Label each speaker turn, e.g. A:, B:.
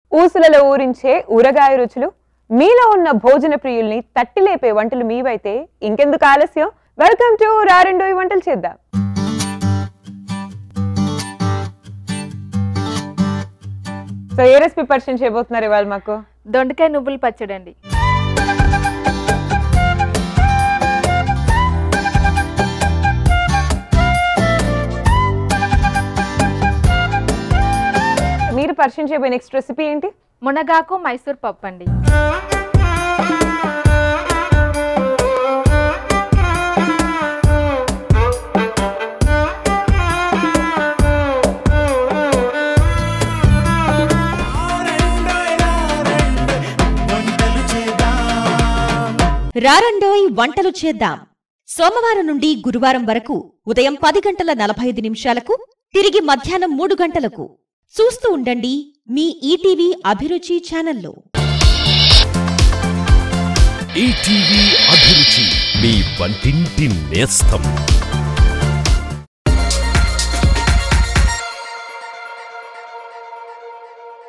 A: ఊసులలో ఊరించే ఊరగాయ రుచులు మీలో ఉన్న భోజన ప్రియుల్ని తట్టి లేపే వంటలు మీవైతే ఇంకెందుకు ఆలస్యం వెల్కమ్ టు రారెండోయి వంటలు చేద్దాం సో ఏ రెసిపీ పరిచయం చేయబోతున్నారు ఇవాళ మాకు
B: దొండకాయ నువ్వుల పచ్చడి అండి
A: మీరు పరిచయం చేయబోయే నెక్స్ట్ రెసిపీ ఏంటి
B: మునగాకు మైసూర్ పప్పు అండి
C: రారండోయ్ వంటలు చేద్దాం సోమవారం నుండి గురువారం వరకు ఉదయం పది గంటల నలభై ఐదు నిమిషాలకు తిరిగి మధ్యాహ్నం మూడు గంటలకు చూస్తూ ఉండండి మీ ఈటీవీ అభిరుచి ఛానల్లో
D: ఈటీవీ అభిరుచి మీ వంటింటి నేస్తం